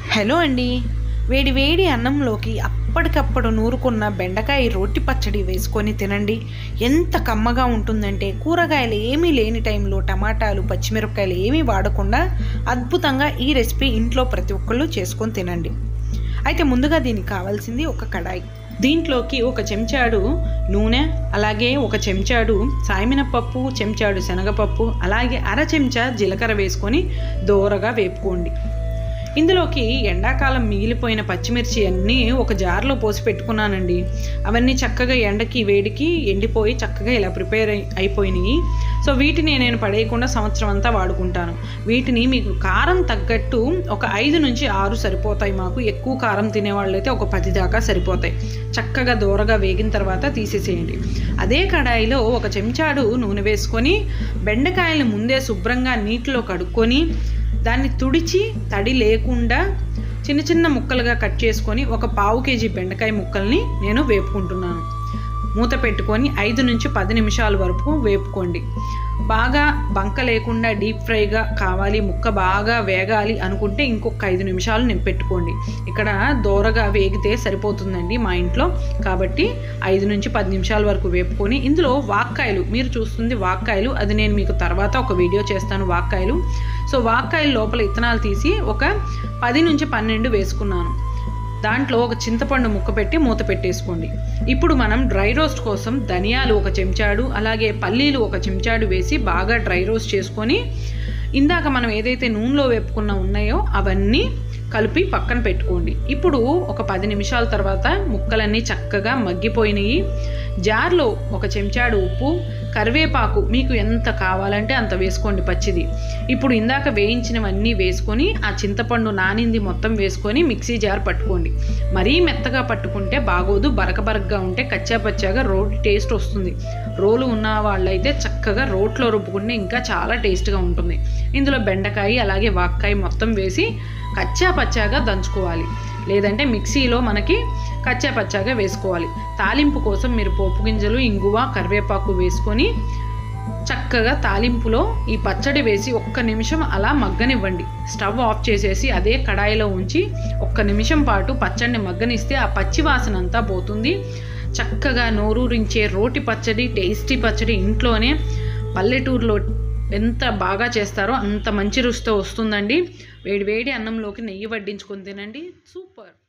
hello అండి వేడి వేడి అన్నంలోకి అప్పటికప్పుడు నూరుకున్న బెండకాయ రొట్టి పచ్చడి వేసుకొని తినండి ఎంత కమ్మగా ఉంటుందంటే కూరగాయలు ఏమీ లేని టైంలో టమాటాలు పచ్చిమిరపకాయలు ఏమీ వాడకుండా అద్భుతంగా ఈ రెసిపీ ఇంట్లో ప్రతి ఒక్కళ్ళు చేసుకొని తినండి అయితే ముందుగా దీనికి కావాల్సింది ఒక కడాయి దీంట్లోకి ఒక చెంచాడు నూనె అలాగే ఒక చెంచాడు సాయమినపప్పు చెంచాడు శనగపప్పు అలాగే అర చెంచా జీలకర్ర వేసుకొని దోరగా వేపుకోండి ఇందులోకి ఎండాకాలం మిగిలిపోయిన పచ్చిమిర్చి అన్నీ ఒక జార్లో పోసి పెట్టుకున్నానండి అవన్నీ చక్కగా ఎండకి వేడికి ఎండిపోయి చక్కగా ఇలా ప్రిపేర్ అయి అయిపోయినాయి సో వీటిని నేను పడేయకుండా సంవత్సరం అంతా వాడుకుంటాను వీటిని మీకు కారం తగ్గట్టు ఒక ఐదు నుంచి ఆరు సరిపోతాయి మాకు ఎక్కువ కారం తినేవాళ్ళైతే ఒక పది దాకా సరిపోతాయి చక్కగా దూరగా వేగిన తర్వాత తీసేసేయండి అదే కడాయిలో ఒక చెంచాడు నూనె వేసుకొని బెండకాయలు ముందే శుభ్రంగా నీటిలో కడుక్కొని దాన్ని తుడిచి తడి లేకుండా చిన్న చిన్న ముక్కలుగా కట్ చేసుకొని ఒక పావు కేజీ బెండకాయ ముక్కల్ని నేను వేపుకుంటున్నాను మూత పెట్టుకొని ఐదు నుంచి పది నిమిషాల వరకు వేపుకోండి బాగా బంక లేకుండా డీప్ ఫ్రైగా కావాలి ముక్క బాగా వేగాలి అనుకుంటే ఇంకొక ఐదు నిమిషాలు నేను పెట్టుకోండి ఇక్కడ దోరగా వేగితే సరిపోతుందండి మా ఇంట్లో కాబట్టి ఐదు నుంచి పది నిమిషాల వరకు వేపుకొని ఇందులో వాక్కాయలు మీరు చూస్తుంది వాక్కాయలు అది నేను మీకు తర్వాత ఒక వీడియో చేస్తాను వాక్కాయలు సో వాక్కాయలు లోపల ఇత్తనాలు తీసి ఒక పది నుంచి పన్నెండు వేసుకున్నాను దాంట్లో ఒక చింతపండు ముక్క పెట్టి మూత పెట్టేసుకోండి ఇప్పుడు మనం డ్రై రోస్ట్ కోసం ధనియాలు ఒక చెంచాడు అలాగే పల్లీలు ఒక చెంచాడు వేసి బాగా డ్రై రోస్ట్ చేసుకొని ఇందాక మనం ఏదైతే నూనెలో వేపుకున్న ఉన్నాయో అవన్నీ కలిపి పక్కన పెట్టుకోండి ఇప్పుడు ఒక పది నిమిషాల తర్వాత ముక్కలన్నీ చక్కగా మగ్గిపోయినాయి జార్లో ఒక చెంచాడు ఉప్పు కరివేపాకు మీకు ఎంత కావాలంటే అంత వేసుకోండి పచ్చిది ఇప్పుడు ఇందాక వేయించినవన్నీ వేసుకొని ఆ చింతపండు నానింది మొత్తం వేసుకొని మిక్సీ జార్ పట్టుకోండి మరీ మెత్తగా పట్టుకుంటే బాగోదు బరక బరకగా ఉంటే కచ్చా పచ్చాగా రోటి టేస్ట్ వస్తుంది రోలు ఉన్న వాళ్ళైతే చక్కగా రోట్లో రుబ్బుకుంటే ఇంకా చాలా టేస్ట్గా ఉంటుంది ఇందులో బెండకాయ అలాగే వాక్కాయ మొత్తం వేసి కచ్చా పచ్చాగా దంచుకోవాలి లేదంటే మిక్సీలో మనకి కచ్చా పచ్చాగా వేసుకోవాలి తాలింపు కోసం మీరు పోపు గింజలు ఇంగువ కరివేపాకు వేసుకొని చక్కగా తాలింపులో ఈ పచ్చడి వేసి ఒక్క నిమిషం అలా మగ్గనివ్వండి స్టవ్ ఆఫ్ చేసేసి అదే కడాయిలో ఉంచి ఒక్క నిమిషం పాటు పచ్చడిని మగ్గనిస్తే ఆ పచ్చి వాసన అంతా పోతుంది చక్కగా నోరూరించే రోటి పచ్చడి టేస్టీ పచ్చడి ఇంట్లోనే పల్లెటూరులో ఎంత బాగా చేస్తారో అంత మంచి రుచితో వస్తుందండి వేడి వేడి అన్నంలోకి నెయ్యి వడ్డించుకొని తినండి సూపర్